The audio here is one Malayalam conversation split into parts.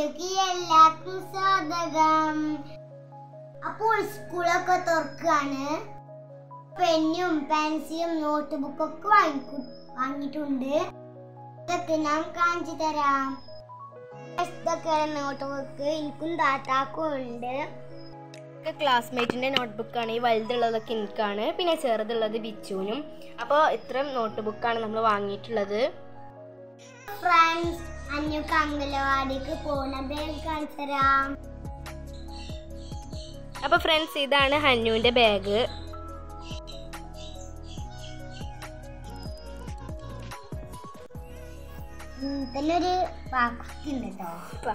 വീഡിയോക്ക് എല്ലാവർക്കും സ്വാഗതം അപ്പോൾ സ്കൂളൊക്കെ തുറക്കാണ് പെന്നും പെൻസിലും നോട്ട് ബുക്കൊക്കെ വാങ്ങിക്കു വാങ്ങിയിട്ടുണ്ട് ഇതൊക്കെ ഞാൻ കാണിച്ചു തരാം ഇതൊക്കെയാണ് നോട്ട് ബുക്ക് എനിക്കും താത്താക്കും ഉണ്ട് ക്ലാസ്മേറ്റിൻ്റെ നോട്ട്ബുക്കാണ് ഈ വലുതുള്ളതൊക്കെ എനിക്കാണ് പിന്നെ ചെറുതുള്ളത് ബിച്ചുവിനും അപ്പോൾ ഇത്രയും നോട്ട് ബുക്കാണ് നമ്മൾ വാങ്ങിയിട്ടുള്ളത് ഫ്രണ്ട്സ് അന്നൊക്കെ അംഗനവാടിക്ക് പോണത് കാണിച്ചു തരാം അപ്പോൾ ഫ്രണ്ട്സ് ഇതാണ് ഹന്നുവിൻ്റെ ബാഗ് തന്നെ ഒരു പാക്കുട്ടി ഉണ്ട് കേട്ടോ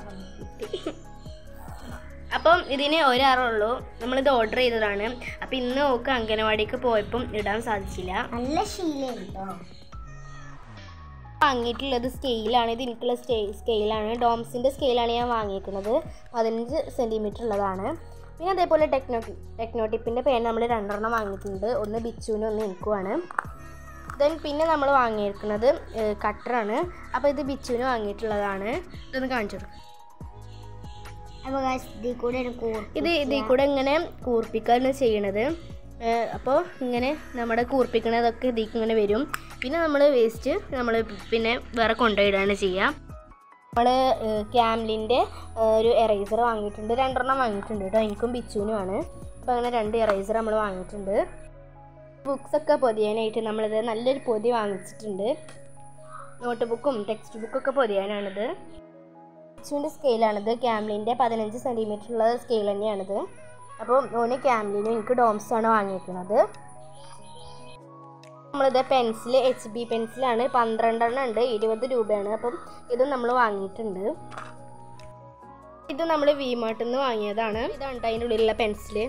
അപ്പം ഇതിന് ഒരാറുള്ളൂ നമ്മളിത് ഓർഡർ ചെയ്തതാണ് അപ്പം ഇന്ന് നോക്ക് അംഗനവാടിക്ക് പോയപ്പം ഇടാൻ സാധിച്ചില്ല നല്ല ശീലം കേട്ടോ വാങ്ങിയിട്ടുള്ളത് സ്കെയിലാണ് ഇത് എനിക്കുള്ള സ്റ്റേ സ്കെയിലാണ് ഡോംസിൻ്റെ സ്കെയിലാണ് ഞാൻ വാങ്ങിയിരിക്കുന്നത് പതിനഞ്ച് സെൻറ്റിമീറ്റർ ഉള്ളതാണ് പിന്നെ അതേപോലെ ടെക്നോ ടെക്നോട്ടിപ്പിൻ്റെ പേന നമ്മൾ രണ്ടെണ്ണം വാങ്ങിയിട്ടുണ്ട് ഒന്ന് ബിച്ചുവിനും ഒന്ന് എനിക്കുമാണ് ദെൻ പിന്നെ നമ്മൾ വാങ്ങിയിരിക്കുന്നത് കട്ടറാണ് അപ്പോൾ ഇത് ബിച്ചുവിന് വാങ്ങിയിട്ടുള്ളതാണ് ഇതൊന്ന് കാണിച്ചു കൊടുക്കും അപ്പൊ guys, ഇതിൽ കൂടെ ഒരു ഇത് ഇതിൽ കൂടെ ഇങ്ങനെ കൂർപ്പിക്കുകയാണ് ചെയ്യണത് അപ്പോൾ ഇങ്ങനെ നമ്മുടെ കൂർപ്പിക്കണതൊക്കെ ഇതിലേക്ക് ഇങ്ങനെ വരും പിന്നെ നമ്മൾ വേസ്റ്റ് നമ്മൾ പിന്നെ വേറെ കൊണ്ടുപോയിടാണ് ചെയ്യുക നമ്മൾ ക്യാമ്ലിൻ്റെ ഒരു എറേസർ വാങ്ങിയിട്ടുണ്ട് രണ്ടെണ്ണം വാങ്ങിയിട്ടുണ്ട് കേട്ടോ എനിക്കും ബിച്ചുവിനുമാണ് അപ്പോൾ അങ്ങനെ രണ്ട് എറേസർ നമ്മൾ വാങ്ങിയിട്ടുണ്ട് ബുക്സൊക്കെ പൊതിയാനായിട്ട് നമ്മളിത് നല്ലൊരു പൊതി വാങ്ങിച്ചിട്ടുണ്ട് നോട്ട് ബുക്കും ടെക്സ്റ്റ് ബുക്കൊക്കെ പൊതിയാനാണിത് ബിച്ചുവിൻ്റെ സ്കെയിലാണിത് ക്യാമ്ലിൻ്റെ പതിനഞ്ച് സെൻറ്റിമീറ്റർ ഉള്ള സ്കെയിൽ തന്നെയാണിത് അപ്പോൾ ഓന് ക്യാമ്ലിനും എനിക്ക് ഡോംസ് ആണ് വാങ്ങിയിരിക്കുന്നത് നമ്മളിത് പെൻസിൽ എച്ച് ബി പെൻസിലാണ് പന്ത്രണ്ടെണ്ണം ഉണ്ട് ഇരുപത് രൂപയാണ് അപ്പം ഇത് നമ്മൾ വാങ്ങിയിട്ടുണ്ട് ഇത് നമ്മൾ വിമാർട്ടിൽ നിന്ന് വാങ്ങിയതാണ് ഇതാണ് അതിൻ്റെ ഉള്ളിലുള്ള പെൻസിൽ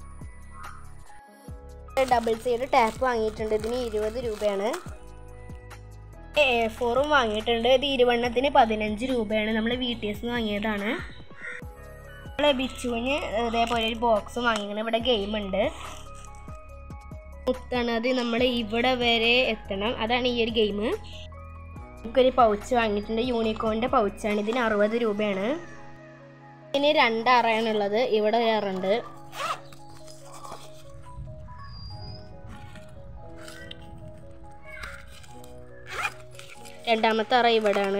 ഡബിൾ സൈഡ് ടാപ്പ് വാങ്ങിയിട്ടുണ്ട് ഇതിന് ഇരുപത് രൂപയാണ് എ ഫോറും വാങ്ങിയിട്ടുണ്ട് ഇത് ഇരുവണ്ണത്തിന് പതിനഞ്ച് രൂപയാണ് നമ്മൾ വി ടി എസ് വാങ്ങിയതാണ് നമ്മൾ ബിച്ചുവിന് ഇതേപോലെ ഒരു ബോക്സും വാങ്ങിക്കണം ഇവിടെ ഗെയിം ഉണ്ട് മുത്തണത് നമ്മൾ ഇവിടെ വരെ എത്തണം അതാണ് ഈ ഒരു ഗെയിം നമുക്കൊരു പൗച്ച് വാങ്ങിയിട്ടുണ്ട് യൂണിക്കോണിൻ്റെ പൗച്ചാണ് ഇതിന് അറുപത് രൂപയാണ് ഇതിന് രണ്ട് അറയാണുള്ളത് ഇവിടെ ഒരു അറുണ്ട് രണ്ടാമത്തെ അറ ഇവിടെയാണ്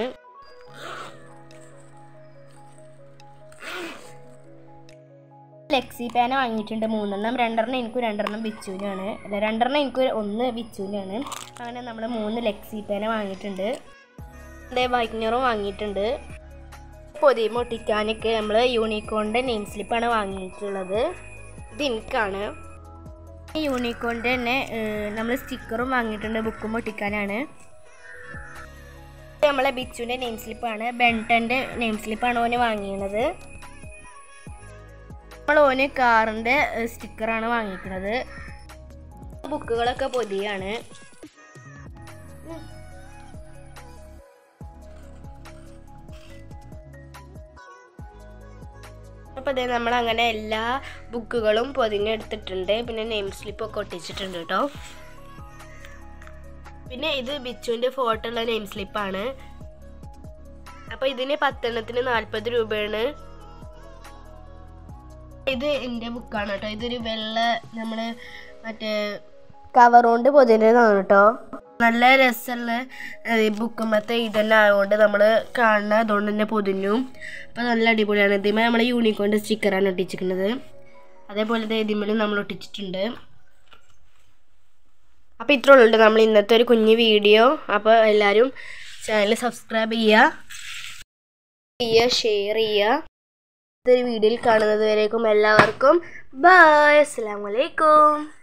ലെക്സി പേന വാങ്ങിയിട്ടുണ്ട് മൂന്നെണ്ണം രണ്ടെണ്ണം എനിക്കും രണ്ടെണ്ണം ബിച്ചുവിനാണ് അല്ല രണ്ടെണ്ണം എനിക്ക് ഒന്ന് ബിച്ചുവിനാണ് അങ്ങനെ നമ്മൾ മൂന്ന് ലെക്സി പേന വാങ്ങിയിട്ടുണ്ട് അതേ വൈറ്റ്നറും വാങ്ങിയിട്ടുണ്ട് പൊതി ഒട്ടിക്കാനൊക്കെ നമ്മൾ യൂണിക്കോണിൻ്റെ നെയിം സ്ലിപ്പാണ് വാങ്ങിയിട്ടുള്ളത് ഇത് എനിക്കാണ് ഈ യൂണിക്കോണിൻ്റെ തന്നെ നമ്മൾ സ്റ്റിക്കറും വാങ്ങിയിട്ടുണ്ട് ബുക്കും ഒട്ടിക്കാനാണ് ഇത് നമ്മളെ ബിച്ചുവിൻ്റെ നെയിം സ്ലിപ്പാണ് ബെൻട്ടൻ്റെ നെയിം സ്ലിപ്പാണ് ഓന് വാങ്ങിയത് നമ്മൾ ഓന് കാറിൻ്റെ സ്റ്റിക്കറാണ് വാങ്ങിക്കുന്നത് ബുക്കുകളൊക്കെ പൊതിയാണ് അപ്പോൾ അതേ നമ്മൾ അങ്ങനെ എല്ലാ ബുക്കുകളും പൊതിഞ്ഞെടുത്തിട്ടുണ്ട് പിന്നെ നെയിം സ്ലിപ്പൊക്കെ ഒട്ടിച്ചിട്ടുണ്ട് കേട്ടോ പിന്നെ ഇത് ബിച്ചുവിൻ്റെ ഫോട്ടോ ഉള്ള നെയിം സ്ലിപ്പാണ് അപ്പോൾ ഇതിന് പത്തെണ്ണത്തിന് നാൽപ്പത് രൂപയാണ് ഇത് എൻ്റെ ബുക്കാണ് കേട്ടോ ഇതൊരു വെള്ള നമ്മൾ മറ്റേ കവർ കൊണ്ട് പൊതിഞ്ഞതാണ് കേട്ടോ നല്ല രസമുള്ള ബുക്കുമ്പത്തെ ഇതന്നെ ആയതുകൊണ്ട് നമ്മൾ കാണുന്ന അതുകൊണ്ട് തന്നെ പൊതിഞ്ഞു അപ്പോൾ നല്ല അടിപൊളിയാണ് ഇതിമേ നമ്മൾ യൂണിക്കോണിൻ്റെ സ്റ്റിക്കറാണ് ഒട്ടിച്ചിരിക്കുന്നത് അതേപോലെ ദേ ഇതിമേലും നമ്മൾ ഒട്ടിച്ചിട്ടുണ്ട് അപ്പോൾ ഇത്രേ ഉള്ളൂ നമ്മൾ ഇന്നത്തെ ഒരു കുഞ്ഞു വീഡിയോ അപ്പോൾ എല്ലാവരും ചാനൽ സബ്സ്ക്രൈബ് ചെയ്യുക ചെയ്യുക ഷെയർ ചെയ്യുക ഇതൊരു വീഡിയോയിൽ കാണുന്നത് വരേക്കും എല്ലാവർക്കും ബൈ അസ്സാം വലൈക്കും